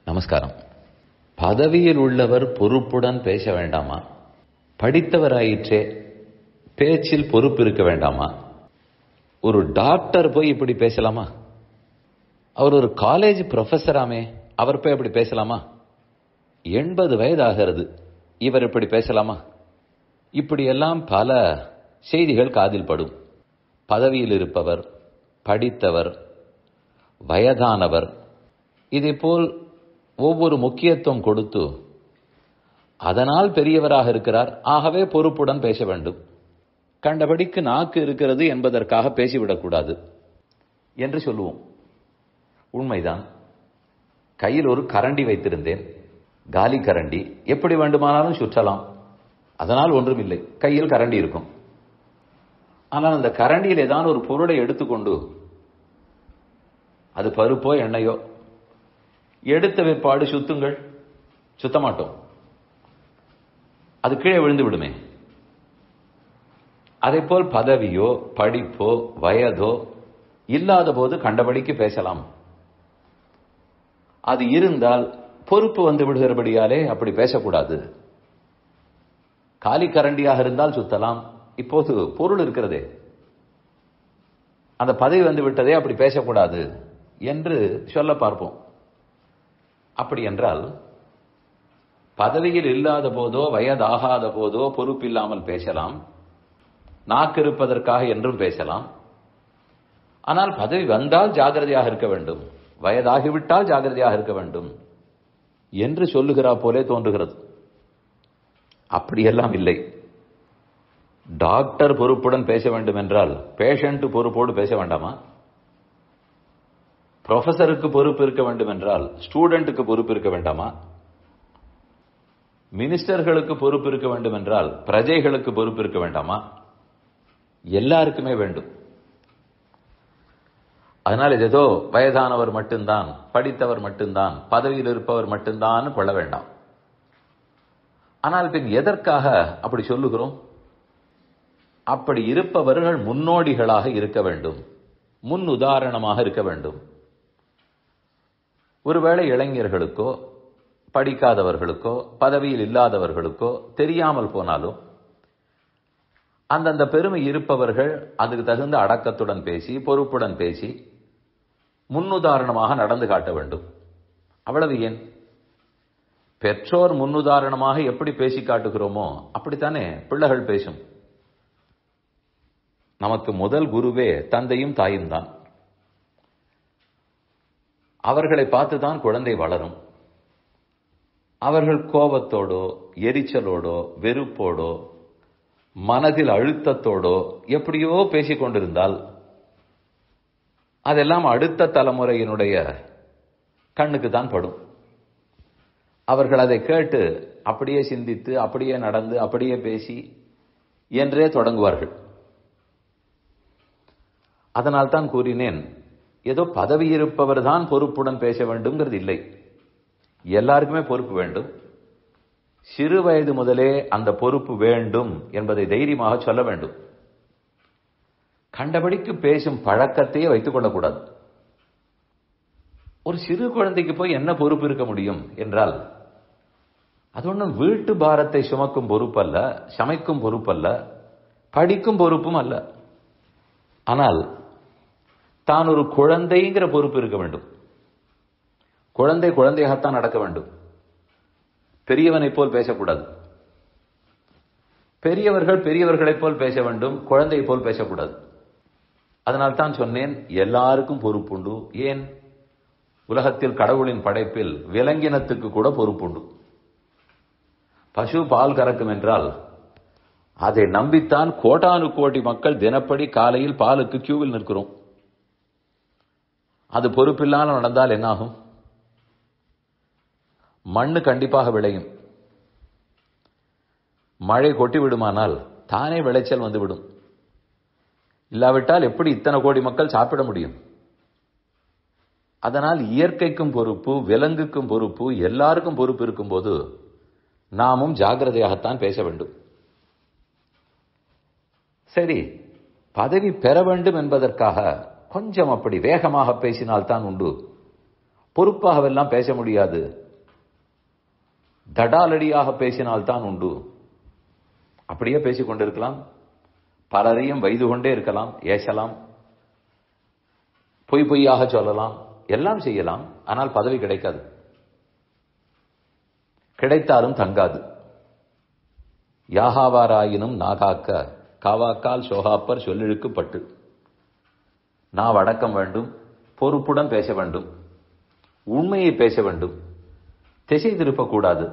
நமஸ்காரம் பதவியில் உள்ளவர் பொறுப்புடன் பேச வேண்டாமா படித்தவராயிற்றே பேச்சில் பொறுப்பு இருக்க வேண்டாமா ஒரு டாக்டர் போய் இப்படி பேசலாமா அவர் ஒரு காலேஜ் ப்ரொஃபஸராமே அவர் போய் அப்படி பேசலாமா எண்பது வயதாகிறது இவர் இப்படி பேசலாமா இப்படியெல்லாம் பல செய்திகள் காதில் படும் பதவியில் இருப்பவர் படித்தவர் வயதானவர் இதேபோல் ஒவ்வொரு முக்கியத்துவம் கொடுத்து அதனால் பெரியவராக இருக்கிறார் ஆகவே பொறுப்புடன் பேச வேண்டும் கண்டபடிக்கு நாக்கு இருக்கிறது என்பதற்காக பேசிவிடக்கூடாது என்று சொல்லுவோம் உண்மைதான் கையில் ஒரு கரண்டி வைத்திருந்தேன் காலி கரண்டி எப்படி வேண்டுமானாலும் சுற்றலாம் அதனால் ஒன்றுமில்லை கையில் கரண்டி இருக்கும் ஆனால் அந்த கரண்டியில் ஏதாவது ஒரு பொருளை எடுத்துக்கொண்டு அது பருப்போ எண்ணெயோ எடுத்த பிற்பாடு சுத்துங்கள் சுத்த மாட்டோம் அது கீழே விழுந்து விடுமே அதே போல் பதவியோ படிப்போ வயதோ இல்லாத போது கண்டபடிக்கு பேசலாம் அது இருந்தால் பொறுப்பு வந்து விடுகிறபடியாலே அப்படி பேசக்கூடாது காலி கரண்டியாக இருந்தால் சுத்தலாம் இப்போது பொருள் இருக்கிறதே அந்த பதவி வந்து விட்டதே அப்படி பேசக்கூடாது என்று சொல்ல பார்ப்போம் அப்படி என்றால் பதவியில் இல்லாத போதோ வயதாகாத போதோ பொறுப்பில்லாமல் பேசலாம் நாக்கு இருப்பதற்காக என்றும் பேசலாம் ஆனால் பதவி வந்தால் ஜாகிரதையாக இருக்க வேண்டும் வயதாகிவிட்டால் ஜாகிரதையாக இருக்க வேண்டும் என்று சொல்லுகிறா போலே தோன்றுகிறது அப்படியெல்லாம் இல்லை டாக்டர் பொறுப்புடன் பேச வேண்டும் என்றால் பேஷண்ட் பொறுப்போடு பேச வேண்டாமா ப்ரொஃபஸருக்கு பொறுப்பு இருக்க வேண்டும் என்றால் ஸ்டூடெண்ட்டுக்கு பொறுப்பு இருக்க வேண்டாமா மினிஸ்டர்களுக்கு பொறுப்பு இருக்க வேண்டும் என்றால் பிரஜைகளுக்கு பொறுப்பு இருக்க வேண்டாமா எல்லாருக்குமே வேண்டும் அதனால் இது ஏதோ வயதானவர் மட்டும்தான் படித்தவர் மட்டும்தான் பதவியில் இருப்பவர் மட்டும்தான் கொள்ள வேண்டாம் ஆனால் பின் எதற்காக அப்படி சொல்லுகிறோம் அப்படி இருப்பவர்கள் முன்னோடிகளாக இருக்க வேண்டும் முன் உதாரணமாக இருக்க வேண்டும் ஒருவேளை இளைஞர்களுக்கோ படிக்காதவர்களுக்கோ பதவியில் இல்லாதவர்களுக்கோ தெரியாமல் போனாலும் அந்தந்த பெருமை இருப்பவர்கள் அதுக்கு தகுந்த அடக்கத்துடன் பேசி பொறுப்புடன் பேசி முன்னுதாரணமாக நடந்து காட்ட வேண்டும் அவ்வளவு ஏன் பெற்றோர் முன்னுதாரணமாக எப்படி பேசி காட்டுகிறோமோ அப்படித்தானே பிள்ளைகள் பேசும் நமக்கு முதல் குருவே தந்தையும் தாயும் தான் அவர்களை பார்த்துதான் குழந்தை வளரும் அவர்கள் கோபத்தோடோ எரிச்சலோடோ வெறுப்போடோ மனதில் அழுத்தத்தோடோ எப்படியோ பேசிக் கொண்டிருந்தால் அதெல்லாம் அடுத்த தலைமுறையினுடைய கண்ணுக்கு தான் படும் அவர்கள் அதை கேட்டு அப்படியே சிந்தித்து அப்படியே நடந்து அப்படியே பேசி என்றே தொடங்குவார்கள் அதனால் தான் கூறினேன் ஏதோ பதவி இருப்பவர் தான் பொறுப்புடன் பேச வேண்டும்ங்கிறது இல்லை எல்லாருக்குமே பொறுப்பு வேண்டும் சிறு வயது முதலே அந்த பொறுப்பு வேண்டும் என்பதை தைரியமாக சொல்ல வேண்டும் கண்டபடிக்கு பேசும் பழக்கத்தையே வைத்துக் கொள்ளக்கூடாது ஒரு சிறு குழந்தைக்கு போய் என்ன பொறுப்பு இருக்க முடியும் என்றால் அது ஒன்றும் வீட்டு பாரத்தை சுமக்கும் பொறுப்பல்ல சமைக்கும் பொறுப்பல்ல படிக்கும் பொறுப்பும் அல்ல ஆனால் தான் ஒரு குழந்தைங்கிற பொறுப்பு இருக்க வேண்டும் குழந்தை குழந்தையாகத்தான் நடக்க வேண்டும் பெரியவனைப் போல் பேசக்கூடாது பெரியவர்கள் பெரியவர்களைப் போல் பேச வேண்டும் குழந்தை போல் பேசக்கூடாது அதனால் தான் சொன்னேன் எல்லாருக்கும் பொறுப்புண்டு ஏன் உலகத்தில் கடவுளின் படைப்பில் விலங்கினத்துக்கு கூட பொறுப்புண்டு பசு பால் கறக்கும் என்றால் அதை நம்பித்தான் கோட்டானு கோடி மக்கள் தினப்படி காலையில் பாலுக்கு கியூவில் நிற்கிறோம் அது பொறுப்பில்லாமல் நடந்தால் என்னாகும் மண்ணு கண்டிப்பாக விளையும் மழை கொட்டி விடுமானால் தானே விளைச்சல் வந்துவிடும் இல்லாவிட்டால் எப்படி இத்தனை கோடி மக்கள் சாப்பிட முடியும் அதனால் இயற்கைக்கும் பொறுப்பு விலங்குக்கும் பொறுப்பு எல்லாருக்கும் பொறுப்பு இருக்கும்போது நாமும் ஜாகிரதையாகத்தான் பேச வேண்டும் சரி பதவி பெற வேண்டும் என்பதற்காக கொஞ்சம் அப்படி வேகமாக பேசினால்தான் உண்டு பொறுப்பாகவெல்லாம் பேச முடியாது தடாலடியாக பேசினால்தான் உண்டு அப்படியே பேசிக் கொண்டிருக்கலாம் பலரையும் வைது கொண்டே இருக்கலாம் ஏசலாம் பொய் பொய்யாக சொல்லலாம் எல்லாம் செய்யலாம் ஆனால் பதவி கிடைக்காது கிடைத்தாலும் தங்காது யாகாவாராயினும் நாகாக்க காவாக்கால் சோகாப்பர் சொல்லிழுக்கப்பட்டு நான் வடக்கம் வேண்டும் பொறுப்புடன் பேச வேண்டும் உண்மையை பேச வேண்டும் திசை திருப்பக்கூடாது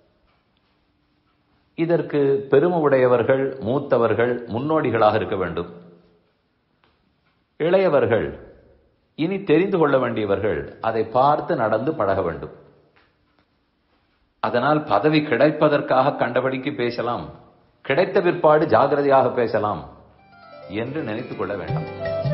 இதற்கு பெருமை உடையவர்கள் மூத்தவர்கள் முன்னோடிகளாக இருக்க வேண்டும் இளையவர்கள் இனி தெரிந்து கொள்ள வேண்டியவர்கள் அதை பார்த்து நடந்து பழக வேண்டும் அதனால் பதவி கிடைப்பதற்காக கண்டபடிக்கு பேசலாம் கிடைத்த பிற்பாடு ஜாகிரதையாக பேசலாம் என்று நினைத்துக் கொள்ள வேண்டாம்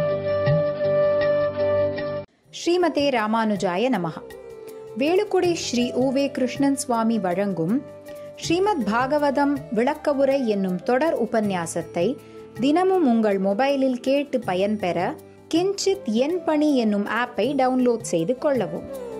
ஸ்ரீமதே ராமானுஜாய நமஹ வேலுக்குடி ஸ்ரீ உவே கிருஷ்ணன் சுவாமி வழங்கும் ஸ்ரீமத் பாகவதம் விளக்கவுரை என்னும் தொடர் உபன்யாசத்தை தினமும் உங்கள் மொபைலில் கேட்டு பயன்பெற கிஞ்சித் என் பணி என்னும் ஆப்பை டவுன்லோட் செய்து கொள்ளவும்